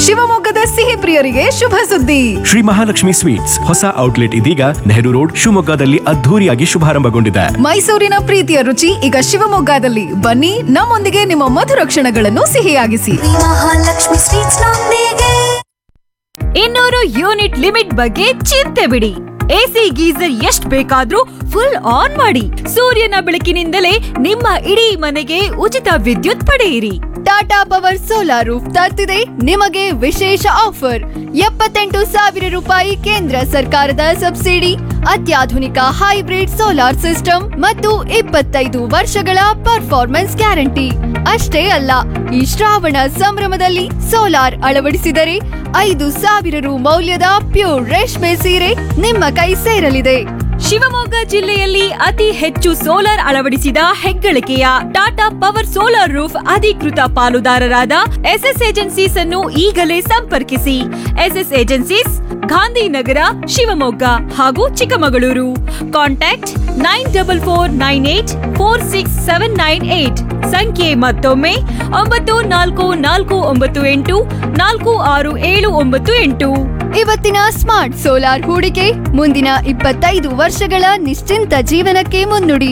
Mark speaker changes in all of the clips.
Speaker 1: ಶಿವಮೊಗ್ಗದ ಸಿಹಿ ಪ್ರಿಯರಿಗೆ ಶುಭ ಸುದ್ದಿ
Speaker 2: ಶ್ರೀ ಮಹಾಲಕ್ಷ್ಮಿ ಸ್ವೀಟ್ಸ್ ಹೊಸ ಔಟ್ಲೆಟ್ ಇದೀಗ ನೆಹರು ರೋಡ್ ಶಿವಮೊಗ್ಗದಲ್ಲಿ ಅದ್ಧೂರಿಯಾಗಿ ಶುಭಾರಂಭಗೊಂಡಿದೆ
Speaker 1: ಮೈಸೂರಿನ ಪ್ರೀತಿಯ ರುಚಿ ಈಗ ಶಿವಮೊಗ್ಗದಲ್ಲಿ ಬನ್ನಿ ನಮ್ಮೊಂದಿಗೆ ನಿಮ್ಮ ಮಧುರ ಕ್ಷಣಗಳನ್ನು ಸಿಹಿಯಾಗಿಸಿ
Speaker 3: ಮಹಾಲಕ್ಷ್ಮಿ ಸ್ವೀಟ್ಸ್ ನೊಂದಿಗೆ
Speaker 4: ಇನ್ನೂರು ಯೂನಿಟ್ ಲಿಮಿಟ್ ಬಗ್ಗೆ ಚಿಂತೆ ಬಿಡಿ ಎಸಿ ಗೀಸರ್ ಎಷ್ಟ್ ಬೇಕಾದ್ರೂ ಫುಲ್ ಆನ್ ಮಾಡಿ ಸೂರ್ಯನ ಬೆಳಕಿನಿಂದಲೇ ನಿಮ್ಮ ಇಡೀ ಮನೆಗೆ ಉಚಿತ ವಿದ್ಯುತ್ ಪಡೆಯಿರಿ
Speaker 5: ಟಾಟಾ ಪವರ್ ಸೋಲಾರ್ ರೂಫ್ ತರ್ತಿದೆ ನಿಮಗೆ ವಿಶೇಷ ಆಫರ್ ಎಪ್ಪತ್ತೆಂಟು ಸಾವಿರ ರೂಪಾಯಿ ಕೇಂದ್ರ ಸರ್ಕಾರದ ಸಬ್ಸಿಡಿ ಅತ್ಯಾಧುನಿಕ ಹೈಬ್ರಿಡ್ ಸೋಲಾರ್ ಸಿಸ್ಟಮ್ ಮತ್ತು ಇಪ್ಪತ್ತೈದು ವರ್ಷಗಳ ಪರ್ಫಾರ್ಮೆನ್ಸ್ ಗ್ಯಾರಂಟಿ ಅಷ್ಟೇ ಅಲ್ಲ ಈ ಶ್ರಾವಣ ಸಂಭ್ರಮದಲ್ಲಿ ಸೋಲಾರ್ ಅಳವಡಿಸಿದರೆ ಐದು ಸಾವಿರ ರು ಮೌಲ್ಯದ ಪ್ಯೂರ್ ರೇಷ್ಮೆ ಸೀರೆ ನಿಮ್ಮ ಕೈ ಸೇರಲಿದೆ
Speaker 4: ಶಿವಮೊಗ್ಗ ಜಿಲ್ಲೆಯಲ್ಲಿ ಅತಿ ಹೆಚ್ಚು ಸೋಲಾರ್ ಅಳವಡಿಸಿದ ಹೆಗ್ಗಳಿಕೆಯ ಟಾಟಾ ಪವರ್ ಸೋಲಾರ್ ರೂಫ್ ಅಧಿಕೃತ ಪಾಲುದಾರರಾದ ಎಸ್ಎಸ್ ಏಜೆನ್ಸೀಸ್ ಅನ್ನು ಈಗಲೇ ಸಂಪರ್ಕಿಸಿ ಎಸ್ಎಸ್ ಏಜೆನ್ಸೀಸ್ ಗಾಂಧಿನಗರ ಶಿವಮೊಗ್ಗ ಹಾಗೂ Chikkamagaluru contact nine double four nine eight four six seven nine eight ಸಂಖ್ಯೆ ಮತ್ತೊಮ್ಮೆ ಒಂಬತ್ತು ನಾಲ್ಕು ನಾಲ್ಕು ಒಂಬತ್ತು ಎಂಟು ನಾಲ್ಕು ಆರು ಏಳು ಒಂಬತ್ತು ಎಂಟು
Speaker 5: ಇವತ್ತಿನ ಸ್ಮಾರ್ಟ್ ಸೋಲಾರ್ ಹೂಡಿಕೆ ಮುಂದಿನ ಇಪ್ಪತ್ತೈದು ವರ್ಷಗಳ ನಿಶ್ಚಿಂತ ಜೀವನಕ್ಕೆ ಮುನ್ನುಡಿ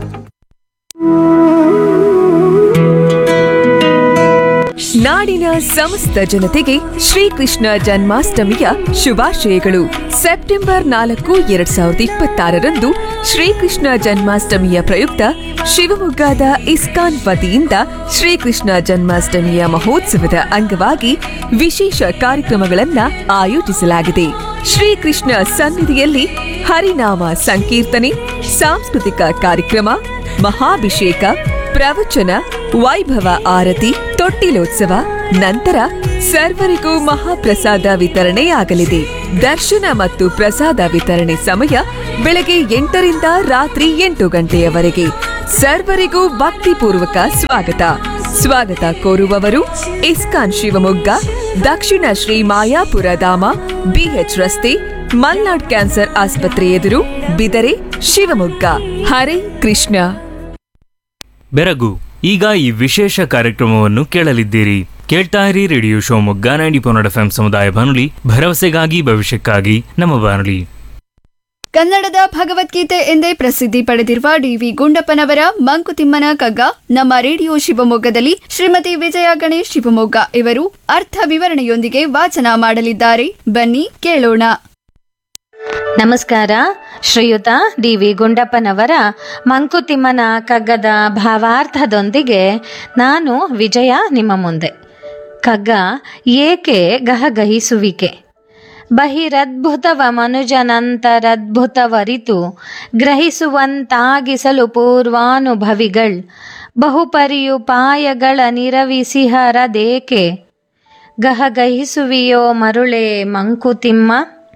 Speaker 6: ನಾಡಿನ ಸಮಸ್ತ ಜನತೆಗೆ ಶ್ರೀಕೃಷ್ಣ ಜನ್ಮಾಷ್ಟಮಿಯ ಶುಭಾಶಯಗಳು ಸೆಪ್ಟೆಂಬರ್ ನಾಲ್ಕು ಎರಡ್ ಸಾವಿರದ ಇಪ್ಪತ್ತಾರರಂದು ಶ್ರೀಕೃಷ್ಣ ಜನ್ಮಾಷ್ಟಮಿಯ ಪ್ರಯುಕ್ತ ಶಿವಮೊಗ್ಗದ ಇಸ್ಕಾನ್ ವತಿಯಿಂದ ಶ್ರೀಕೃಷ್ಣ ಜನ್ಮಾಷ್ಟಮಿಯ ಮಹೋತ್ಸವದ ಅಂಗವಾಗಿ ವಿಶೇಷ ಕಾರ್ಯಕ್ರಮಗಳನ್ನ ಆಯೋಜಿಸಲಾಗಿದೆ ಶ್ರೀಕೃಷ್ಣ ಸನ್ನಿಧಿಯಲ್ಲಿ ಹರಿನಾಮ ಸಂಕೀರ್ತನೆ ಸಾಂಸ್ಕೃತಿಕ ಕಾರ್ಯಕ್ರಮ ಮಹಾಭಿಷೇಕ ಪ್ರವಚನ ವೈಭವ ಆರತಿ ತೊಟ್ಟಿಲೋತ್ಸವ ನಂತರ ಸರ್ವರಿಗೂ ಮಹಾಪ್ರಸಾದ ವಿತರಣೆಯಾಗಲಿದೆ ದರ್ಶನ ಮತ್ತು ಪ್ರಸಾದ ವಿತರಣೆ ಸಮಯ ಬೆಳಗ್ಗೆ ಎಂಟರಿಂದ ರಾತ್ರಿ ಎಂಟು ಗಂಟೆಯವರೆಗೆ ಸರ್ವರಿಗೂ ಭಕ್ತಿಪೂರ್ವಕ ಸ್ವಾಗತ ಸ್ವಾಗತ ಕೋರುವವರು ಇಸ್ಕಾನ್ ಶಿವಮೊಗ್ಗ ದಕ್ಷಿಣ ಶ್ರೀ ಮಾಯಾಪುರ ಧಾಮ ಬಿಎಚ್ ರಸ್ತೆ ಮಲ್ನಾಡ್ ಕ್ಯಾನ್ಸರ್ ಆಸ್ಪತ್ರೆ ಎದುರು ಬಿದರೆ ಶಿವಮೊಗ್ಗ ಹರೇ ಕೃಷ್ಣ
Speaker 7: ಬೆರಗು ಈಗ ಈ ವಿಶೇಷ ಕಾರ್ಯಕ್ರಮವನ್ನು ಕೇಳಲಿದ್ದೀರಿ ಕೇಳ್ತಾ ಇರಿ ರೇಡಿಯೋ ಶಿವಮೊಗ್ಗ ನೈಂಟಿ ಪೊನ್ನಡ ಎಫ್ ಸಮುದಾಯ ಬಾನುಲಿ ಭರವಸೆಗಾಗಿ ಭವಿಷ್ಯಕ್ಕಾಗಿ ನಮ್ಮ ಬಾನುಲಿ
Speaker 5: ಕನ್ನಡದ ಭಗವದ್ಗೀತೆ ಎಂದೇ ಪ್ರಸಿದ್ಧಿ ಪಡೆದಿರುವ ಡಿವಿ ಗುಂಡಪ್ಪನವರ ಮಂಕುತಿಮ್ಮನ ಕಗ್ಗ ನಮ್ಮ ರೇಡಿಯೋ ಶಿವಮೊಗ್ಗದಲ್ಲಿ ಶ್ರೀಮತಿ ವಿಜಯ ಗಣೇಶ್ ಶಿವಮೊಗ್ಗ ಇವರು ಅರ್ಥ ವಿವರಣೆಯೊಂದಿಗೆ ವಾಚನ ಮಾಡಲಿದ್ದಾರೆ ಬನ್ನಿ ಕೇಳೋಣ
Speaker 8: ನಮಸ್ಕಾರ ಶ್ರೀಯುತ ಡಿ ವಿ ಗುಂಡಪ್ಪನವರ ಮಂಕುತಿಮ್ಮನ ಕಗ್ಗದ ಭಾವಾರ್ಥದೊಂದಿಗೆ ನಾನು ವಿಜಯ ನಿಮ್ಮ ಮುಂದೆ ಕಗ್ಗ ಏಕೆ ಗಹಗಹಿಸುವಿಕೆ ಬಹಿರದ್ಭುತವ ಮನುಜನಂತರದ್ಭುತವರಿತು ಗ್ರಹಿಸುವಂತಾಗಿಸಲು ಪೂರ್ವಾನುಭವಿಗಳ್ ಬಹುಪರಿಯುಪಾಯಗಳ ನಿರವಿಸಿಹರದೇಕೆ ಗಹಗಹಿಸುವಿಯೋ ಮರುಳೆ ಮಂಕುತಿಮ್ಮ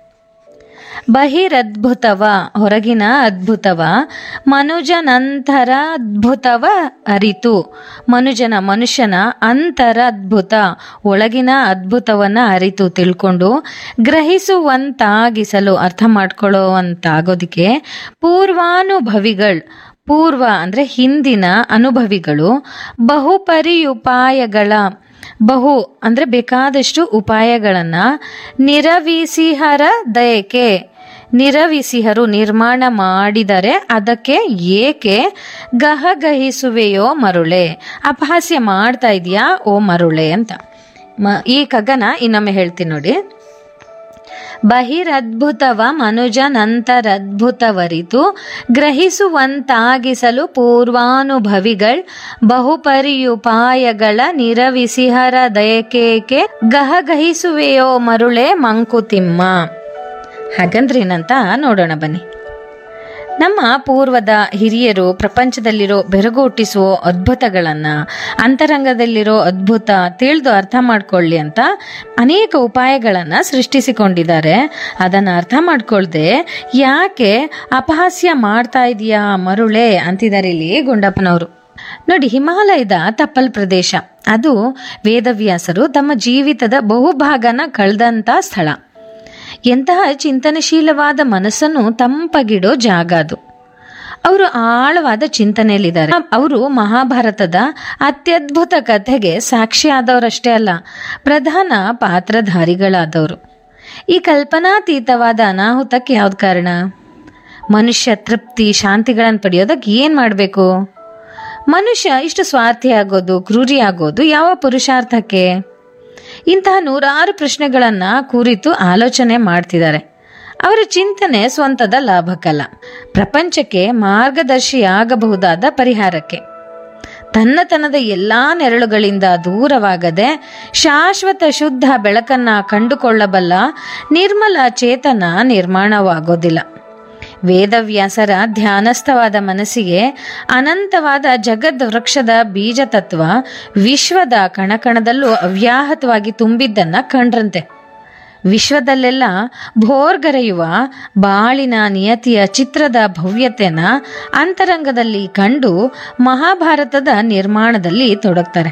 Speaker 8: ಬಹಿರದ್ಭುತವ ಹೊರಗಿನ ಅದ್ಭುತವ ಮನುಜನಂತರ ಅದ್ಭುತವ ಅರಿತು ಮನುಜನ ಮನುಷ್ಯನ ಅಂತರ ಅದ್ಭುತ ಒಳಗಿನ ಅದ್ಭುತವನ್ನ ಅರಿತು ತಿಳ್ಕೊಂಡು ಗ್ರಹಿಸುವಂತಾಗಿಸಲು ಅರ್ಥ ಮಾಡ್ಕೊಳ್ಳುವಂತಾಗೋದಕ್ಕೆ ಪೂರ್ವಾನುಭವಿಗಳ್ ಪೂರ್ವ ಅಂದರೆ ಹಿಂದಿನ ಅನುಭವಿಗಳು ಬಹುಪರಿಯುಪಾಯಗಳ ಬಹು ಅಂದರೆ ಬೇಕಾದಷ್ಟು ಉಪಾಯಗಳನ್ನು ನಿರವಿಸಿಹರ ದಯಕೆ ನಿರವಿಸಿಹರು ನಿರ್ಮಾಣ ಮಾಡಿದರೆ ಅದಕ್ಕೆ ಏಕೆ ಗಹಗಹಿಸುವೆಯೋ ಮರುಳೆ ಅಪಹಾಸ್ಯ ಮಾಡ್ತಾ ಇದೆಯಾ ಓ ಮರುಳೆ ಅಂತ ಮ ಈ ಕಗ್ಗನ ಇನ್ನೊಮ್ಮೆ ಹೇಳ್ತೀನಿ ನೋಡಿ ಬಹಿರದ್ಭುತವ ಮನುಜನಂತರದ್ಭುತವರಿತು ಗ್ರಹಿಸುವಂತಾಗಿಸಲು ಪೂರ್ವಾನುಭವಿಗಳ್ ಬಹುಪರಿಯುಪಾಯಗಳ ನಿರವಿಸಿಹರ ದಯಕೇಕೆ ಗಹಗಹಿಸುವೆಯೋ ಮರುಳೆ ಮಂಕುತಿಮ್ಮ ಹಾಗಂದ್ರೇನಂತ ನೋಡೋಣ ಬನ್ನಿ ನಮ್ಮ ಪೂರ್ವದ ಹಿರಿಯರು ಪ್ರಪಂಚದಲ್ಲಿರೋ ಬೆರಗು ಹುಟ್ಟಿಸುವ ಅದ್ಭುತಗಳನ್ನು ಅಂತರಂಗದಲ್ಲಿರೋ ಅದ್ಭುತ ತಿಳಿದು ಅರ್ಥ ಮಾಡ್ಕೊಳ್ಳಿ ಅಂತ ಅನೇಕ ಉಪಾಯಗಳನ್ನು ಸೃಷ್ಟಿಸಿಕೊಂಡಿದ್ದಾರೆ ಅದನ್ನು ಅರ್ಥ ಮಾಡ್ಕೊಳ್ದೆ ಯಾಕೆ ಅಪಹಾಸ್ಯ ಮಾಡ್ತಾ ಇದೆಯಾ ಮರುಳೆ ಅಂತಿದ್ದಾರೆ ಇಲ್ಲಿ ಗುಂಡಪ್ಪನವರು ನೋಡಿ ಹಿಮಾಲಯದ ತಪ್ಪಲ್ ಪ್ರದೇಶ ಅದು ವೇದವ್ಯಾಸರು ತಮ್ಮ ಜೀವಿತದ ಬಹುಭಾಗನ ಕಳೆದಂಥ ಸ್ಥಳ ಎಂತಹ ಚಿಂತನಶೀಲವಾದ ಮನಸ್ಸನ್ನು ತಂಪಗಿಡೋ ಜಾಗ ಅದು ಅವರು ಆಳವಾದ ಚಿಂತನೆಯಲ್ಲಿದ್ದಾರೆ ಅವರು ಮಹಾಭಾರತದ ಅತ್ಯದ್ಭುತ ಕಥೆಗೆ ಸಾಕ್ಷಿಯಾದವರಷ್ಟೇ ಅಲ್ಲ ಪ್ರಧಾನ ಪಾತ್ರಧಾರಿಗಳಾದವರು ಈ ಕಲ್ಪನಾತೀತವಾದ ಅನಾಹುತಕ್ಕೆ ಯಾವ್ದು ಕಾರಣ ಮನುಷ್ಯ ತೃಪ್ತಿ ಶಾಂತಿಗಳನ್ನು ಪಡೆಯೋದಕ್ಕೆ ಏನು ಮಾಡಬೇಕು ಮನುಷ್ಯ ಇಷ್ಟು ಸ್ವಾರ್ಥಿ ಆಗೋದು ಕ್ರೂರಿ ಆಗೋದು ಯಾವ ಪುರುಷಾರ್ಥಕ್ಕೆ ಇಂತಹ ನೂರಾರು ಪ್ರಶ್ನೆಗಳನ್ನ ಕುರಿತು ಆಲೋಚನೆ ಮಾಡ್ತಿದ್ದಾರೆ ಅವರ ಚಿಂತನೆ ಸ್ವಂತದ ಲಾಭಕ್ಕಲ್ಲ ಪ್ರಪಂಚಕ್ಕೆ ಮಾರ್ಗದರ್ಶಿಯಾಗಬಹುದಾದ ಪರಿಹಾರಕ್ಕೆ ತನ್ನತನದ ಎಲ್ಲಾ ನೆರಳುಗಳಿಂದ ದೂರವಾಗದೆ ಶಾಶ್ವತ ಶುದ್ಧ ಬೆಳಕನ್ನ ಕಂಡುಕೊಳ್ಳಬಲ್ಲ ನಿರ್ಮಲ ಚೇತನ ನಿರ್ಮಾಣವಾಗೋದಿಲ್ಲ ವೇದವ್ಯಾಸರ ಧ್ಯಾನಸ್ಥವಾದ ಮನಸ್ಸಿಗೆ ಅನಂತವಾದ ಜಗದ್ ವೃಕ್ಷದ ಬೀಜ ತತ್ವ ವಿಶ್ವದ ಕಣಕಣದಲ್ಲೂ ಅವ್ಯಾಹತವಾಗಿ ತುಂಬಿದ್ದನ್ನ ಕಂಡ್ರಂತೆ ವಿಶ್ವದಲ್ಲೆಲ್ಲ ಭೋರ್ಗರೆಯುವ ಬಾಳಿನ ನಿಯತಿಯ ಚಿತ್ರದ ಭವ್ಯತೆನ ಅಂತರಂಗದಲ್ಲಿ ಕಂಡು ಮಹಾಭಾರತದ ನಿರ್ಮಾಣದಲ್ಲಿ ತೊಡಗ್ತಾರೆ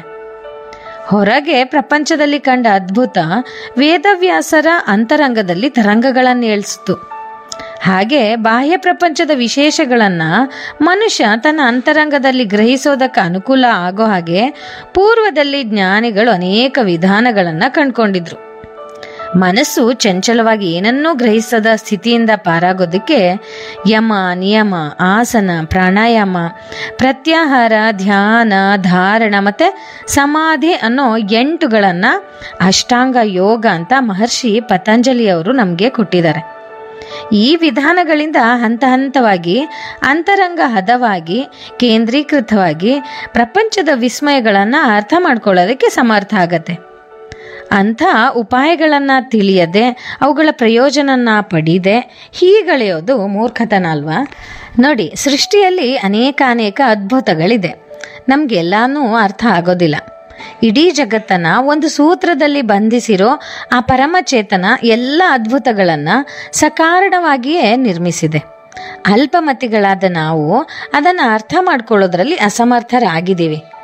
Speaker 8: ಹೊರಗೆ ಪ್ರಪಂಚದಲ್ಲಿ ಕಂಡ ಅದ್ಭುತ ವೇದವ್ಯಾಸರ ಅಂತರಂಗದಲ್ಲಿ ತರಂಗಗಳನ್ನು ಏಳಿಸಿತು ಹಾಗೆ ಬಾಹ್ಯ ಪ್ರಪಂಚದ ವಿಶೇಷಗಳನ್ನ ಮನುಷ್ಯ ತನ್ನ ಅಂತರಂಗದಲ್ಲಿ ಗ್ರಹಿಸೋದಕ್ಕೆ ಅನುಕೂಲ ಆಗೋ ಹಾಗೆ ಪೂರ್ವದಲ್ಲಿ ಜ್ಞಾನಿಗಳು ಅನೇಕ ವಿಧಾನಗಳನ್ನ ಕಂಡ್ಕೊಂಡಿದ್ರು ಮನಸ್ಸು ಚಂಚಲವಾಗಿ ಏನನ್ನೂ ಗ್ರಹಿಸದ ಸ್ಥಿತಿಯಿಂದ ಪಾರಾಗೋದಕ್ಕೆ ಯಮ ನಿಯಮ ಆಸನ ಪ್ರಾಣಾಯಾಮ ಪ್ರತ್ಯಾಹಾರ ಧ್ಯಾನ ಧಾರಣ ಮತ್ತೆ ಸಮಾಧಿ ಅನ್ನೋ ಎಂಟುಗಳನ್ನ ಅಷ್ಟಾಂಗ ಯೋಗ ಅಂತ ಮಹರ್ಷಿ ಪತಂಜಲಿಯವರು ನಮಗೆ ಕೊಟ್ಟಿದ್ದಾರೆ ಈ ವಿಧಾನಗಳಿಂದ ಹಂತ ಹಂತವಾಗಿ ಅಂತರಂಗ ಹದವಾಗಿ ಕೇಂದ್ರೀಕೃತವಾಗಿ ಪ್ರಪಂಚದ ವಿಸ್ಮಯಗಳನ್ನು ಅರ್ಥ ಮಾಡ್ಕೊಳ್ಳೋದಕ್ಕೆ ಸಮರ್ಥ ಆಗತ್ತೆ ಅಂಥ ಉಪಾಯಗಳನ್ನು ತಿಳಿಯದೆ ಅವುಗಳ ಪ್ರಯೋಜನನ ಪಡೀದೆ ಹೀಗಳೆಯೋದು ಮೂರ್ಖತನ ಅಲ್ವಾ ನೋಡಿ ಸೃಷ್ಟಿಯಲ್ಲಿ ಅನೇಕ ಅನೇಕ ಅದ್ಭುತಗಳಿದೆ ನಮಗೆಲ್ಲಾನು ಅರ್ಥ ಆಗೋದಿಲ್ಲ ಇಡೀ ಜಗತ್ತನ್ನ ಒಂದು ಸೂತ್ರದಲ್ಲಿ ಬಂಧಿಸಿರೋ ಆ ಪರಮಚೇತನ ಎಲ್ಲ ಅದ್ಭುತಗಳನ್ನು ಸಕಾರಣವಾಗಿಯೇ ನಿರ್ಮಿಸಿದೆ ಅಲ್ಪಮತಿಗಳಾದ ನಾವು ಅದನ್ನು ಅರ್ಥ ಮಾಡ್ಕೊಳ್ಳೋದ್ರಲ್ಲಿ ಅಸಮರ್ಥರಾಗಿದ್ದೀವಿ